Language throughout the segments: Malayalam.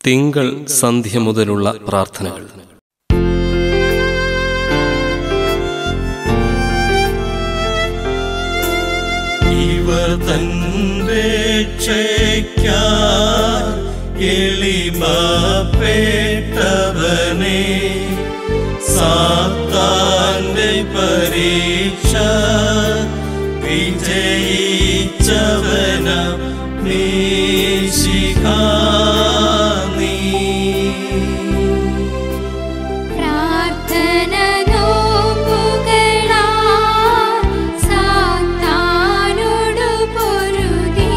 തിങ്കൾ സന്ധ്യ മുതലുള്ള പ്രാർത്ഥനകൾ ഇവർ തൻ രക്ഷയ്ക്കായി എളിമപ്പെട്ടവനെ സാത്താന്റെ പരീക്ഷ വിജയിച്ചവന നീ പ്രാർത്ഥന നോമ്പുകളാ സാത്താനോടു പൊരുതി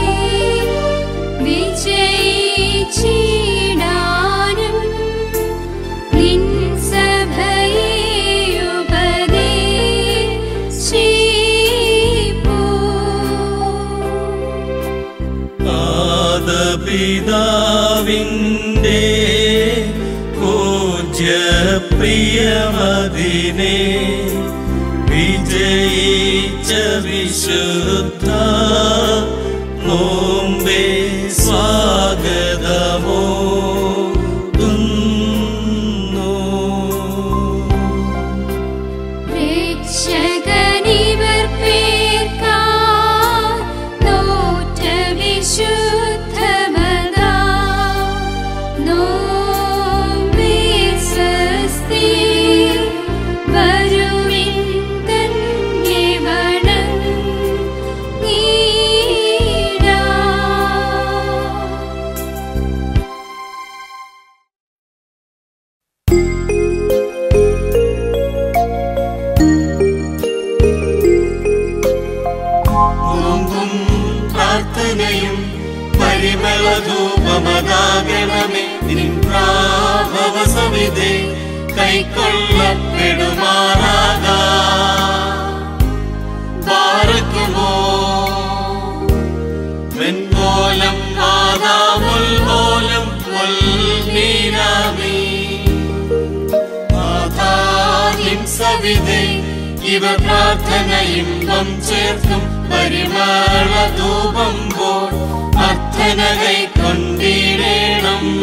വിജയിച്ചിടാനും നിൻ സഭയെ ഉപദേശിപ്പൂ ആദപിതാവിൻ്റെ പൂജ്യപ്രിയമതിനെ വിജയിച്ച വിശുദ്ധ നോമ്പേ സ്വാഗതമോ രക്ഷകനിവർ പേർക്കാ നോറ്റ വിശുദ്ധമതാ നോമ്പിൽ സ്വസ്തി വരുവിൻ തന്നെ വണങ്ങിടാം നോമ്പും പ്രാർത്ഥനയും പരിമളധൂപമതാകണമേ നിൻപ്രാഭവ സവിധേ കൈക്കൊള്ളപ്പെടുമാറാക ബാറക്കുമോ വെൺപോലം ആദാമുൽ പോലം പൊൽമീനാമീ മാതാവിൻ സവിധേ ഇവ പ്രാർത്ഥന ഇമ്പം ചേർക്കും പരിമള ധൂപം പോൽ അർത്ഥന കൈക്കൊണ്ടിടേണം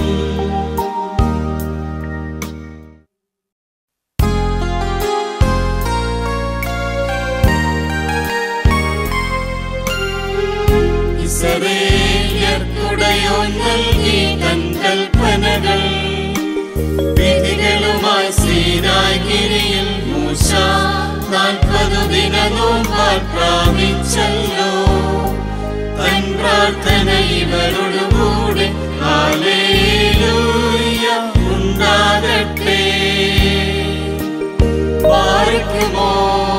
ഇസറേയർക്കുടയോൻ നൽകി തൻ കൽപ്പനകൾ വിധികളുമായി സീനാഗിരിയിൽ മൂശ നാൽപ്പതു ദിന നോമ്പാൽ പ്രാപിച്ചല്ലോ തൻ പ്രാർത്ഥന ഇവരോടുകൂടെ ഹാലേലൂയ ഉണ്ടാകട്ടെ പാർക്കുമോ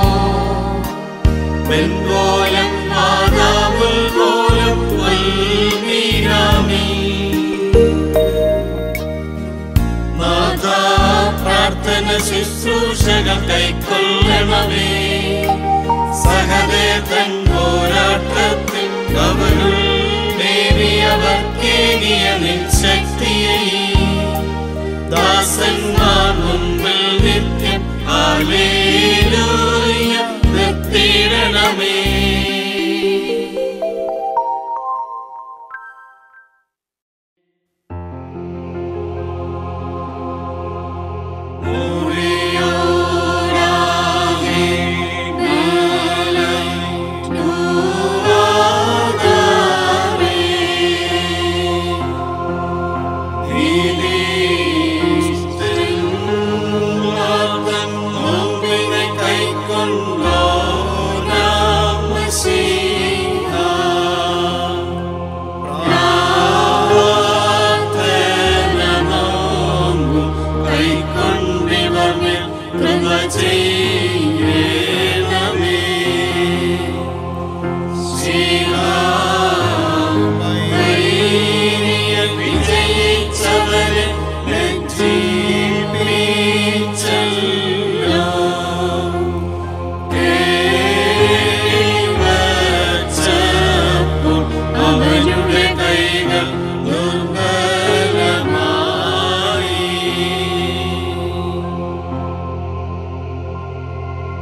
വെൺപോലം ആദാമുൽ പോലം വൽമീനാമീ നാഥാ പ്രാർത്ഥന ശുശ്രൂഷകൾ കൈക്കൊള്ളണമേ സഹദേ തൻ പോരാട്ടത്തിൽ അവരുൾ നേരിയവർക്കേകിയ നിൻ ശക്തിയെ ദാസന്മാർ മുമ്പിൽ നിത്യം ആലേലൂയ നിർത്തിയിടണമേ കൃപ ചെയ്യണമേ വിജയിച്ചവരെ ജീവിച്ചല്ലോ കൈവച്ചപ്പോൾ അവരുടെ കൈകൾ ദുർബലമായി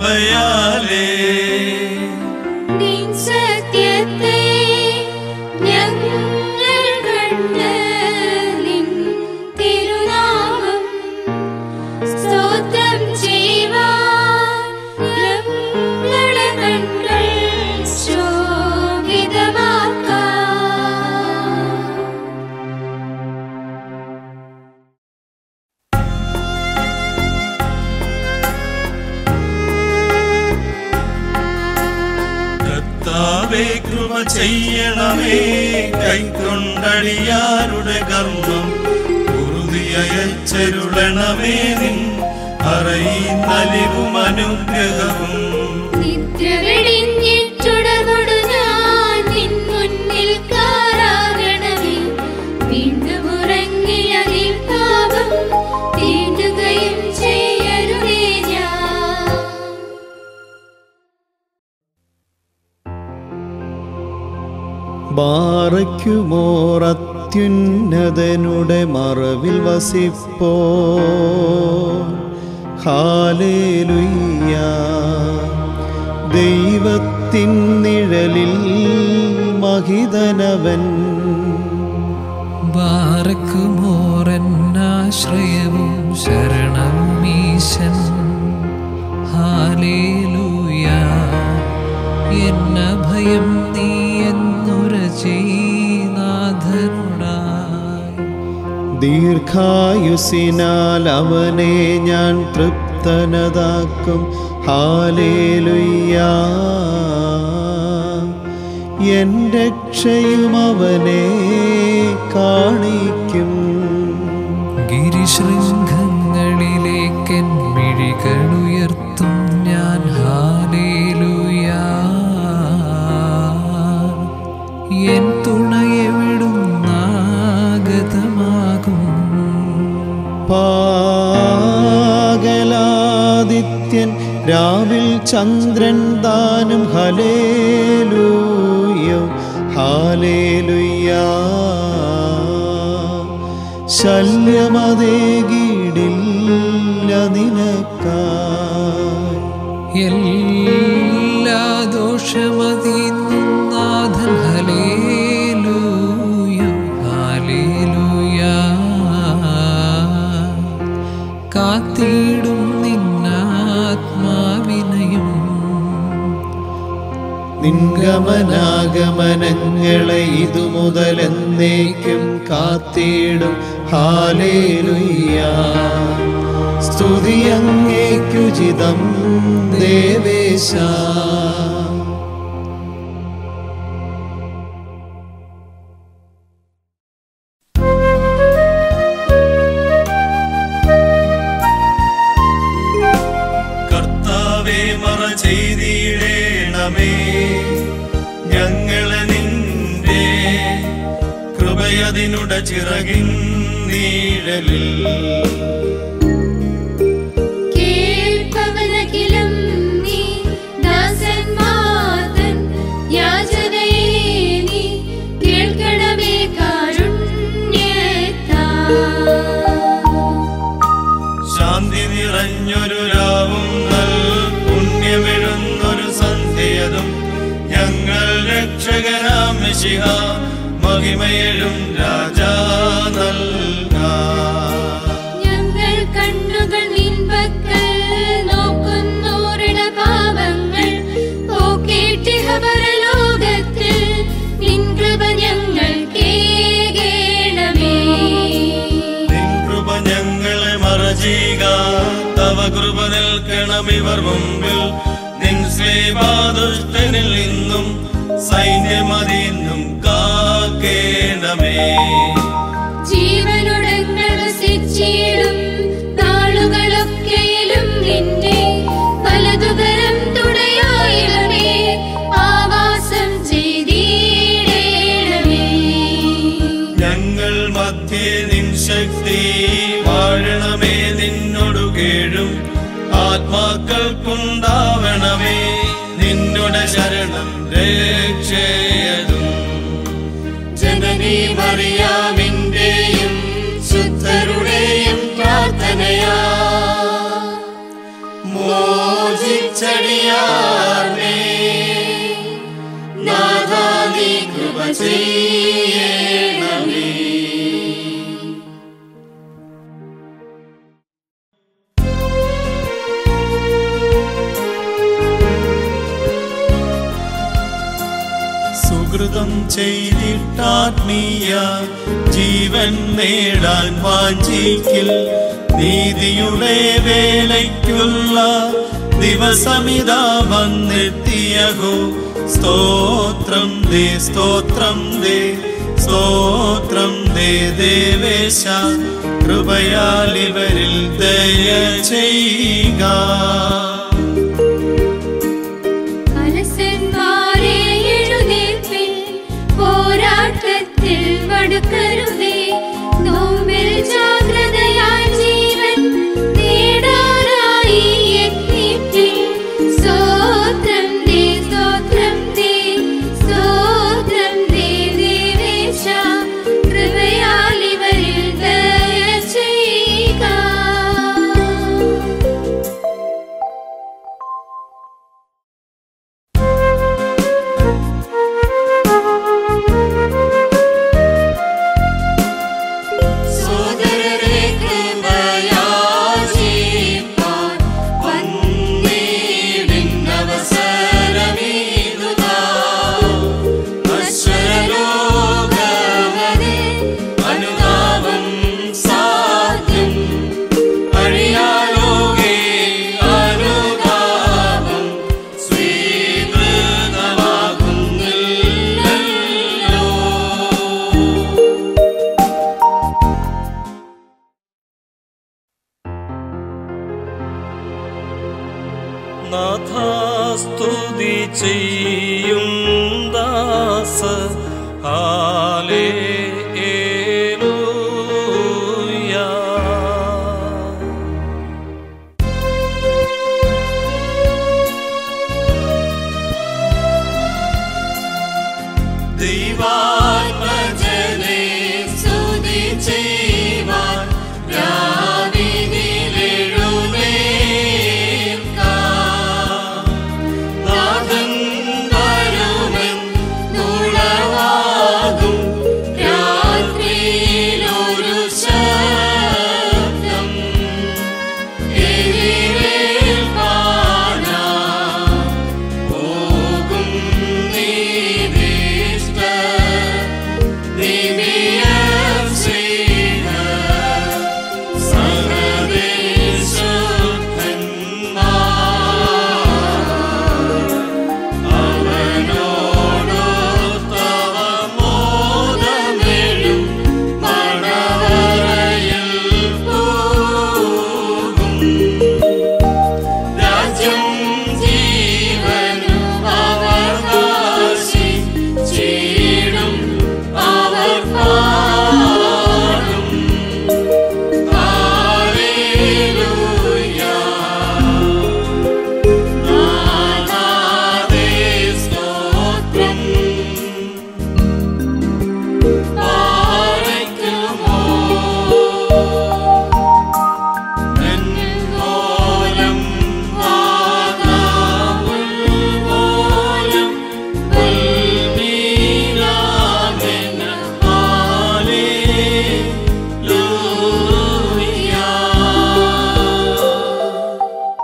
കൃപയാലേ നിൻ സത്യത്തെ ഞങ്ങൾ കണ്ട് നിൻ തിരുനാമം സ്തോത്രം ചെയ്യുവാൻ ഞങ്ങളെ കണ്കൾ ശോഭിതമാക്കാം കർത്താവേ കൃപ ചെയ്യണമേ കൈക്കൊണ്ടടിയാരുടെ കർമ്മം കുറുതിയച്ചരുളണമേ നിൻ അറിയുന്നലിവും അനുഗ്രഹവും നിദ്ര വെടിഞ്ഞിട്ടുടർന്നൊടു ഞാൻ നിൻ മുന്നിൽ കാരാകണമേ വീണ്ടും ഉറങ്ങിയ നിൻ പാപം തീണ്ടുകയും ചെയ്യരുതേ ഞാൻ ബാറയ്ക്കുമോറത്യുന്നതനുടെ മറവിൽ വസിപ്പോ ഹാലേലുയ്യ ദൈവത്തിൻ നിഴലിൽ മഹിതനവൻ ബാറക്കുമോറന്നാശ്രയവും ശരണമീശൻ ഹാലേലൂയ എന്ന ഭയം നീ എന്നുര ചെയ്നാഥനുടായി ദീർഘായുസിനാൽ അവനെ ഞാൻ തൃപ്തനതാക്കും ഹാലേലുയ്യ എൻ രക്ഷയും അവനെ കാണിക്കും ഗിരിശൃംഖങ്ങളിലേക്കൻ മിഴികളുയർത്തും ഞാൻ ഹാലേലൂയ എൻ തുണയെവിടും നാഗതമാകും പാകലാദിത്യൻ രാവിൽ ചന്ദ്രൻ ദാനം ഹലേലൂയോ ഹാലേലുയ്യ ശല്യമതേകിടില്ല നിനക്കായി എല്ലാ ദോഷമതീന്നും നാഥൻ ഹലേലൂയ ഹാലേലൂയ കാത്തിടും നിന്നാത്മാവിനയും നിൻഗമനാഗമനങ്ങളെ ഇതു മുതൽ എന്നേക്കും കാത്തിടും ഹാലേലുയ്യ സ്തുതി അങ്ങേക്കുചിതം ദേവേശ കർത്താവേ മറ ചെയ്തിടേണമേ ഞങ്ങളെ നിന്റെ കൃപയതിനുട ചിറകിൻ നീഴലിൽ കേൾപ്പവനഖിലം നീ ദാസന്മാതൻ യാചനയെ നീ കേൾക്കണമേ കാരുണ്യത്താ ശാന്തി നിറഞ്ഞൊരു രാവും നൽ പുണ്യമെഴുന്നൊരു സന്ധ്യയതും ഞങ്ങൾ രക്ഷകനാം മിശിഹ മഹിമയെഴും രാജാ നൽകാം ഞങ്ങൾ കണ്ണുകൾ നിൻപക്കൽ നോക്കുന്നോരുടെ പാപങ്ങൾ പോക്കേട്ടിഹപരലോകത്തിൽ നിൻ കൃപ ഞങ്ങൾ കേകേണമേ നിൻ കൃപ ഞങ്ങളെ മറചീക തവ കൃപ നിൽക്കണം ഇവർ മുമ്പിൽ നിൻ സ്ലേവാദുഷ്ടനിൽ നിന്നും സൈന്യമതിന്നും കാക്കേണമേ ജീവനുടങ്ങൾ വസിച്ചിടും നാളുകളൊക്കെയിലും നിന്റെ വലതുകരം തുടയായിടമേ ആവാസം ചെയ്തിടേണമേ ഞങ്ങൾ മധ്യേ നിൻ ശക്തി വാഴണമേ നിന്നോടു കേഴും ആത്മാക്കൾക്കുണ്ടാവണമേ നിന്നുടെ ശരണം രക്ഷയതും ജനനീ മറിയാമിന്റെയും ശുദ്ധരുടെയും പ്രാർത്ഥനയാ മോചിക്ക ചടിയാർമേ നാഥാ നീ കൃപ ചെയ്യണമേ സുഹൃതം ചെയ്തിട്ടാത്മീയ ജീവൻ നേടാൻ വാഞ്ചിക്കിൽ നീതിയുടെ വേലയ്ക്കുള്ള ദിവസമിതാ വന്നെത്തിയഹോ സ്തോത്രം ദേ സ്തോത്രം ദേ സ്തോത്രം ദേ ദേവേശ കൃപയാൽ ഇവരിൽ ദയ ചെയ്യുക അലസന്മാരെ എഴുന്നേൽപ്പിൻ, പോരാട്ടത്തിൽ മടുക്കരുതേ നോമ്പിൽ ജാഗ്രതയായി ജീവൻ നേടാനായി യത്നിപ്പിൻ. സ്തോത്രം ദേ, സ്തോത്രം ദേ, സ്തോത്രം ദേ ദേവേശ. കൃപയാൽ ഇവരിൽ ദയ ചെയ്യുക സോദരരെ കൃപയാചിപ്പാൻ വന്നിടിൻ അവസരമീതുതാ. അശ്വരലോകമതിൽ അനുതാപം സാധ്യം. അഴിയാലോകേ അനുതാപം സ്വീകൃതമാകുന്നില്ലല്ലോ നാഥാസ്തുതി ചെയ്യും ദാസ ഹാലേ ദൈവാത്മജനെ സ്തുതി ചെയ്യുവാൻ രാവിനിലെഴുന്നേൽക്കാം. നാഥൻ വരുമെൻ നുളവാകും രാത്രിയിലൊരു ശബ്ദം എതിരേൽപ്പാനാം പോകും നീതിഷ്ഠ രാജ്യം ജീവനും അവകാശി ചീടും അവർ പാടും ഹല്ലേലൂയ നാഥാവേ സ്തോത്രം പാറയ്ക്കുമോ ോലം വാദാമുൽ പോലം ഉൽമീനാമെന ഹാലേലൂയ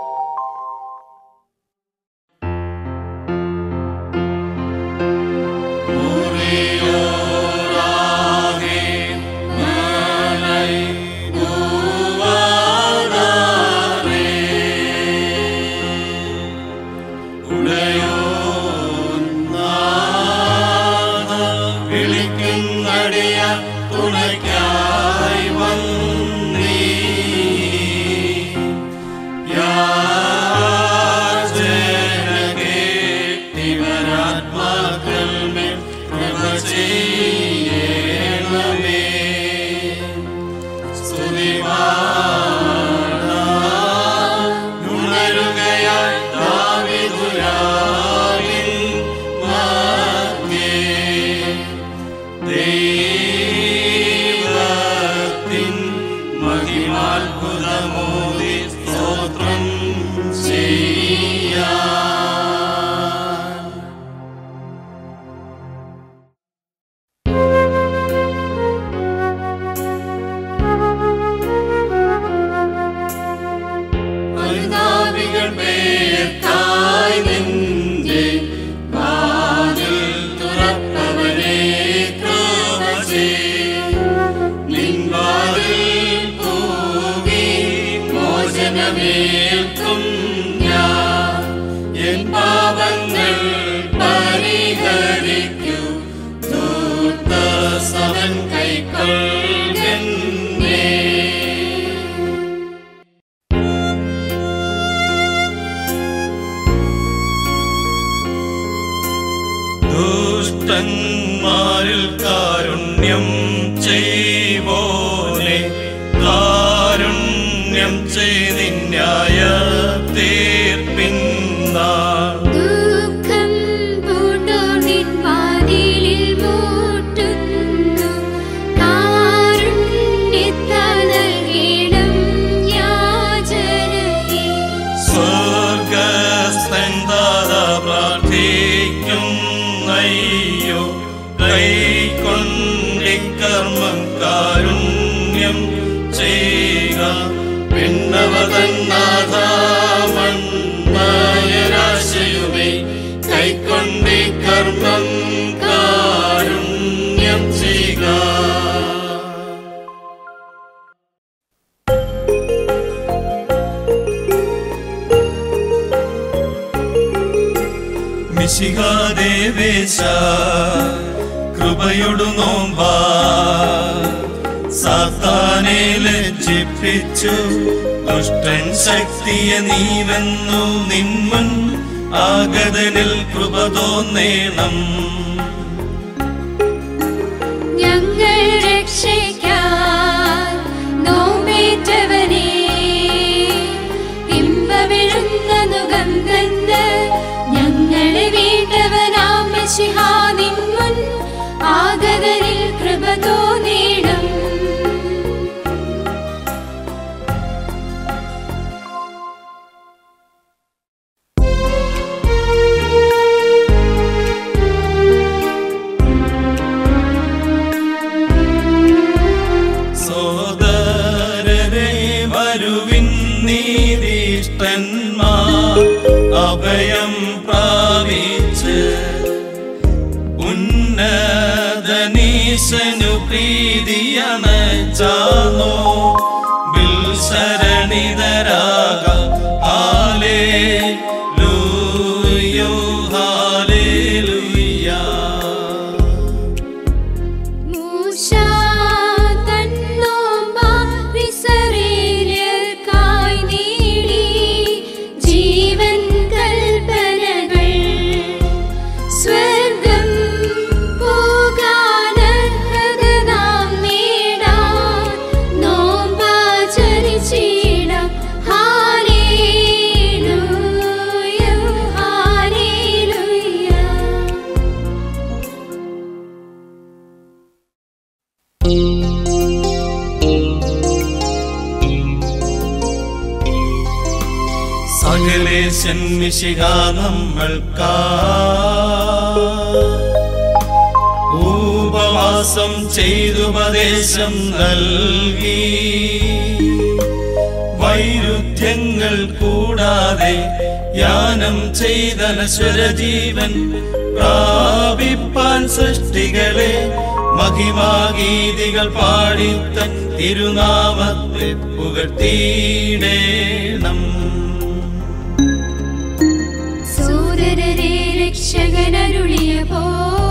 വിളിക്കുന്നടിയ തുണയ്ക്കായി വന്നീ യാചനകേട്ടിവരാത്മാക്കൾ മേൽ കൃപ ചെയ്യണമേ സ്തുതി പാടാം. ഉണരുകയായി ദാവീദുരാ ദുഷ്ടന്മാരിൽ കാരുണ്യം ചെയ്വോനെ കാരുണ്യം ചെയ്തിന്യായ തീർപ്പിന്നാൾ ദുഃഖം പൂണ്ടോർ നിൻ വാതിലിൽ മുട്ടുന്നു. കാരുണ്യത്താൽ നൽകിയിടും യാചനയെ. സ്വർഗസ്ഥൻ ദാതാ പ്രാർത്ഥിക്കും അയ്യോ കൈക്കൊണ്ടിക്കർമ്മം കാരുണ്യം ചെയ്യുക പിന്നവതന്നാഥാമന്മയരാശയുമേ കൈക്കൊണ്ടിക്കർമ്മം കാരുണ്യം ചെയ്യുക മിശിഹാദേവേശ കൃപയൊടു നോമ്പാ സാത്താനെ ലജ്ജിപ്പിച്ചു ദുഷ്ടൻ ശക്തിയെ നീവെന്നു നിന്മുൻ ആഗതനിൽ കൃപ തോന്നേണം ഞങ്ങൾ രക്ഷയ്ക്കായി നോമ്പേറ്റവനേ, ഇമ്പമിഴുന്ന നുകം തന്ന് ഞങ്ങളെ വീണ്ടവനാം മിശിഹാ നിൻ മുൻ ആഗതനിൽ കൃപ തോന്നിയിടും സോദരരെ വരുവിൻ നീതിഷ്ടന്മാർ അഭയം പ്രാപിച്ച് ഉന്നതനീശനു പ്രീതിയണച്ചാനോ ബിൽ ശരണിതരാക ഹാലേ ലൂയോ ഹാലേ മൂശാ തന്നോമ്പാരി ശരീരർക്കായി നേടി ജീവൻ കൽപ്പനകൾ സ്വർഗം പോകാനർഹത നാം നേടാൻ നോമ്പാചരിച്ചിടാം. Hallelujah, hallelujah. സകലേശൻ മിശിക നമ്മൾക്കാ ഉപവാസം ചെയ്തുപദേശം നൽകി വൈരുദ്ധ്യങ്ങൾ കൂടാതെ യാനം ചെയ്ത നശ്വരജീവൻ പ്രാപിപ്പാൻ സൃഷ്ടികളെ മഹിമാഗീതികൾ പാടിത്തൻ തിരുനാമത്തെ പുകഴ്ത്തിയിടേണം സോദരരെ രക്ഷകനരുളിയ പോ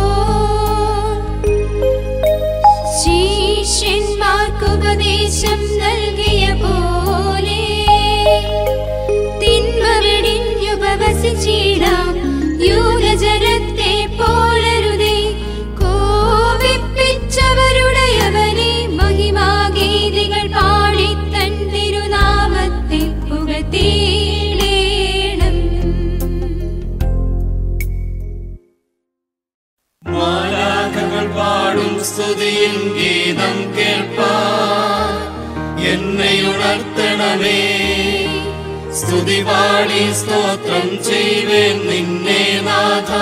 ശിഷ്യന്മാർക്കുപദേശം നൽകിയ പോലെ തിന്മ വെടിഞ്ഞുപവസിച്ചിടാം യൂനജനത്തെ പോലരുതേ കോപിപ്പിച്ചവരുടെ അവനെ മഹിമാഗീതികൾ പാടി തൻ തിരുനാമത്തെ പുകഴ്ത്തിയിടേണം മാലാഖകൾ പാടും സ്തുതിയും ഗീതം കേൾപ്പാൻ എന്നെ ഉണർത്തണമേ സ്തുതി പാടി സ്തോത്രം ചെയ്യുവേൻ നിന്നെ നാഥ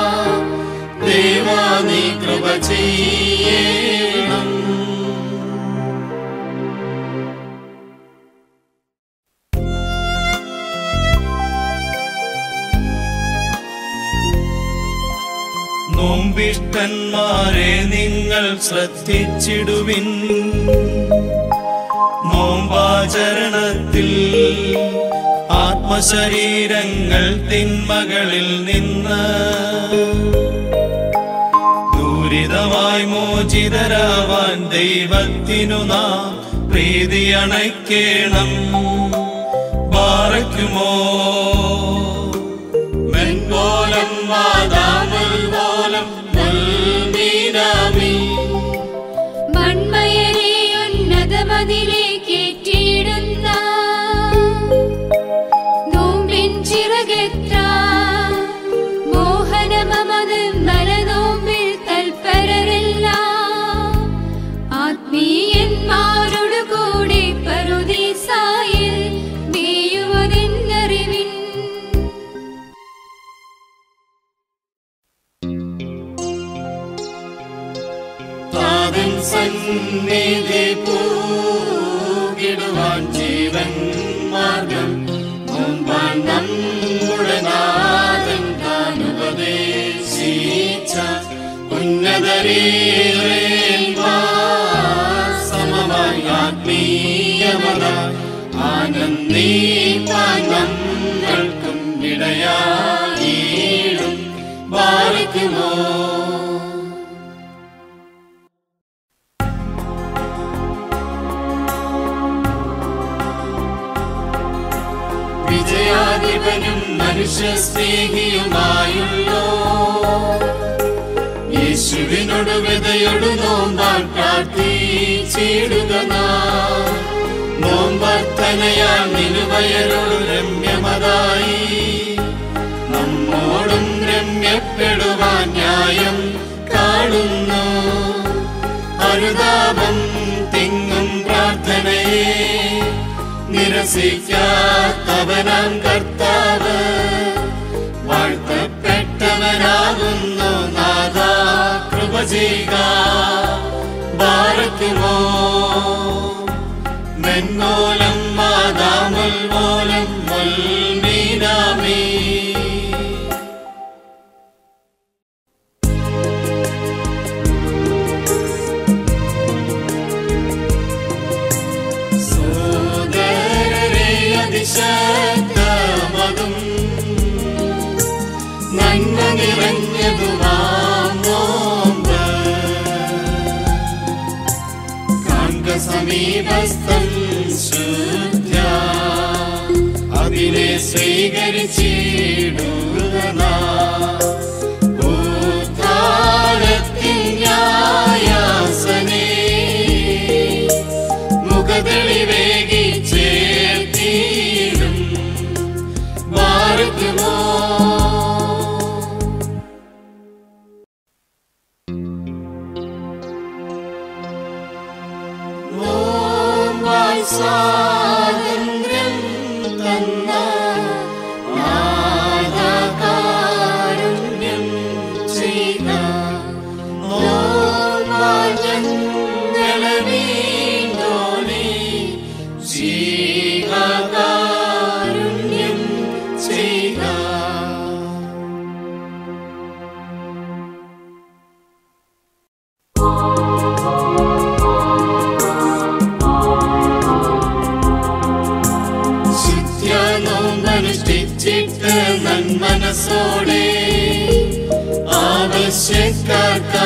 ദേവാ നീ കൃപ ചെയ്യണം നോമ്പിഷ്ടന്മാരെ നിങ്ങൾ ശ്രദ്ധിച്ചിടുവിൻ നോമ്പാചരണത്തിൽ ആത്മശരീരങ്ങൾ തിന്മകളിൽ നിന്ന് ദൂരിതമായി മോചിതരാവാൻ ദൈവത്തിനു നാം പ്രീതി അണയ്ക്കേണം പാറയ്ക്കുമോ മെൻപോലം വാദാമുൽ പോലം മുൽ മനമമത് മലനോമ്പിൽ തൽപരരെല്ലാം ആത്മീയന്മാരോടു കൂടെ പറുദീസായിൽ മേയുവതെന്നറിവിൻ താതൻ സന്നിധി പൂകിടുവാൻ ജീവൻ മാർഗം മുമ്പാൻ നമ്മുടെ നാഥൻ താൻ ഉപദേശിച്ച ഉന്നതരേന്മാ സമമായി ആത്മീയമത ആനന്ദീപാൻ നമ്മൾക്കും ഇടയായിടും ബാധിക്കുമോ വിജയാധിപനും മനുഷ്യ സ്നേഹിയുമായുള്ളോ യേശുവിനോട് വിതയൊടു നോമ്പാൻ പ്രാർത്ഥിച്ചിടുക നാം. നോമ്പർത്തനയാൽ നിലുവയരോട് രമ്യമതായി നമ്മോടും രമ്യപ്പെടുവാൻ ന്യായം കാണുന്നു അനുതാപം തിങ്ങും പ്രാർത്ഥനയെ നിരസിക്കാത്തവനാം കർത്താവ് വാഴ്ത്തപ്പെട്ടവനാകുന്നു നാഥ കൃപ ചെയ്യുക ബാറയ്ക്കുമോ മെന്നോലം മാതാമുൽ മോലം മുൽമീനാമീ സോദരരെ അതിശക്തമതും നന്മ നിറഞ്ഞതുമാം നോമ്പ് കാൺക സമീപസ്ഥം ശുദ്ധ അതിനെ സ്വീകരിച്ചിടുക നാം. ഉദ്ധാരത്തിൻ ന്യായാസനേ മുഖതെളിവേകി ചേർത്തിടും വാർക്കുമോ നോമ്പാൽ സ്വാതന്ത്ര്യം തന്ന നാദകാരുണ്യം ചെയ്ത നോമ്പാൽ ഞങ്ങളെ വീണ്ടോനെ ജീവകാരുണ്യം ചെയ്ത ശുദ്ധ്യാനോമ്പനുഷ്ഠിച്ചിട്ട് നന്മനസോടെ ആവശ്യക്കാർക്ക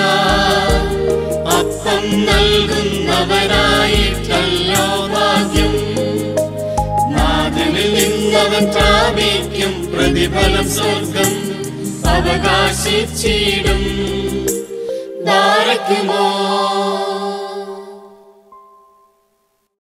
അപ്പം നൽകുന്നവരായിട്ടല്ലോ ഭാഗ്യം നാഥനിൽ നിന്നവൻ പ്രാപിക്കും പ്രതിഫലം സ്വർഗം അവകാശിച്ചിടും ധാരക്കുമോ